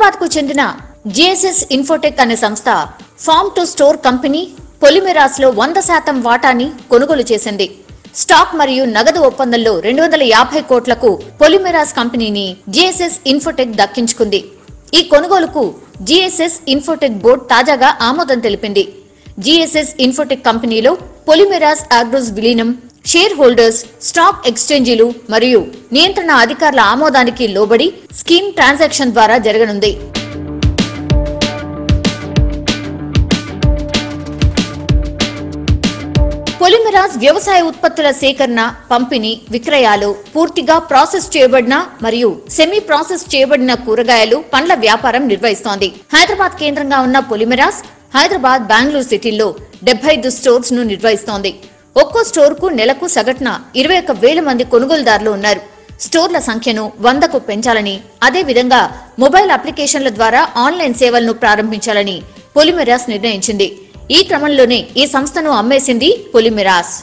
హైదరాబాద్ కు చెందిన GSS Infotech అనే సంస్థ ఫార్మ్ టు స్టోర్ కంపెనీ పొలిమెరాస్ లో వంద శాతం వాటాని కొనుగోలు చేసింది స్టాక్ మరియు నగదు ఒప్పందంలో రెండు వందల యాభై కోట్లకు పొలిమెరాస్ కంపెనీని జిఎస్ఎస్ ఇన్ఫోటెక్ దక్కించుకుంది ఈ కొనుగోలుకు జిఎస్ఎస్ ఇన్ఫోటెక్ బోర్డు తాజాగా ఆమోదం తెలిపింది జిఎస్ఎస్ ఇన్ఫోటెక్ కంపెనీలో పొలిమెరాస్ ఆగ్రోస్ విలీనం షేర్ హోల్డర్స్ స్టాక్ ఎక్స్చేంజీలు మరియు నియంత్రణ అధికారుల ఆమోదానికి లోబడి స్కీమ్ ట్రాన్సాక్షన్ ద్వారా జరగనుంది పొలిమెరాస్ వ్యవసాయ ఉత్పత్తుల సేకరణ పంపిణీ విక్రయాలు పూర్తిగా ప్రాసెస్ చేయబడిన మరియు సెమీ ప్రాసెస్ చేయబడిన కూరగాయలు పండ్ల వ్యాపారం నిర్వహిస్తోంది హైదరాబాద్ కేంద్రంగా ఉన్న పొలిమెరాస్ హైదరాబాద్ బెంగళూరు సిటీల్లో డెబ్బై ఐదు స్టోర్స్ ను నిర్వహిస్తోంది ఒక్కో స్టోర్ కు నెలకు సగటున ఇరవై ఒక్క వేల మంది కొనుగోలుదారులు ఉన్నారు స్టోర్ల సంఖ్యను వందకు పెంచాలని అదేవిధంగా మొబైల్ అప్లికేషన్ల ద్వారా ఆన్లైన్ సేవలను ప్రారంభించాలని పొలిమెరాస్ నిర్ణయించింది ఈ క్రమంలోనే ఈ సంస్థను అమ్మేసింది పొలిమెరాస్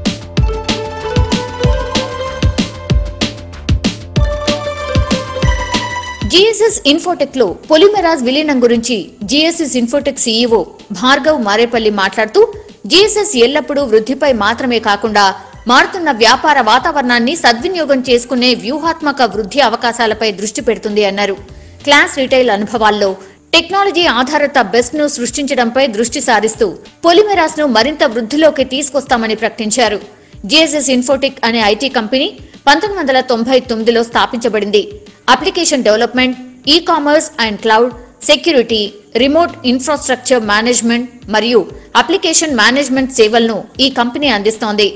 జిఎస్ఎస్ ఇన్ఫోటెక్ లో పొలిమెరాజ్ విలీనం గురించి GSS Infotech CEO Bhargav Marepalli మాట్లాడుతూ జిఎస్ఎస్ ఎల్లప్పుడూ వృద్ధిపై మాత్రమే కాకుండా మారుతున్న వ్యాపార వాతావరణాన్ని సద్వినియోగం చేసుకునే వ్యూహాత్మక వృద్ధి అవకాశాలపై దృష్టి పెడుతుంది అన్నారు క్లాస్ రిటైల్ అనుభవాల్లో టెక్నాలజీ ఆధారిత బెస్ట్ ను సృష్టించడంపై దృష్టి సారిస్తూ పొలిమెరాస్ ను మరింత వృద్ధిలోకి తీసుకొస్తామని ప్రకటించారు జిఎస్ఎస్ ఇన్ఫోటెక్ అనే ఐటీ కంపెనీ పంతొమ్మిది వందల తొంభై తొమ్మిదిలో స్థాపించబడింది application development e commerce and cloud security remote infrastructure management మరియు అప్లికేషన్ మేనేజ్మెంట్ సేవలను ఈ కంపెనీ అందిస్తోంది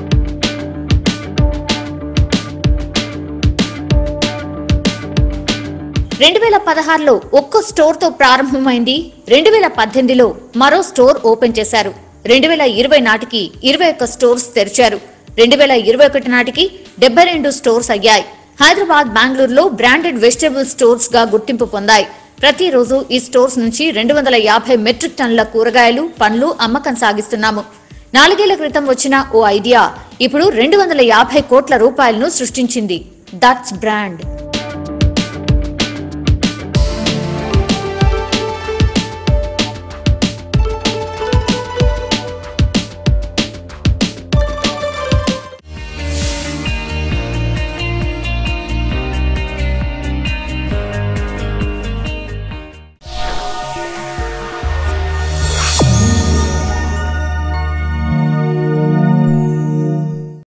రెండు వేల పదహారులో ఒక్క స్టోర్ తో ప్రారంభమైంది రెండు వేల పద్దెనిమిదిలో మరో స్టోర్ ఓపెన్ చేశారు రెండు వేల ఇరవై నాటికి ఇరవై ఒక్క స్టోర్స్ తెరిచారు రెండు వేల ఇరవై ఒకటి నాటికి డెబ్బై రెండు స్టోర్స్ అయ్యాయి హైదరాబాద్ బెంగళూరులో బ్రాండెడ్ వెజిటబుల్ స్టోర్స్ గా గుర్తింపు పొందాయి ప్రతిరోజు ఈ స్టోర్స్ నుంచి రెండు వందల యాభై మెట్రిక్ టన్నుల కూరగాయలు పండ్లు అమ్మకం సాగిస్తున్నాము నాలుగేళ్ల క్రితం వచ్చిన ఓ ఐడియా ఇప్పుడు రెండు వందల యాభై కోట్ల రూపాయలను సృష్టించింది దట్స్ బ్రాండ్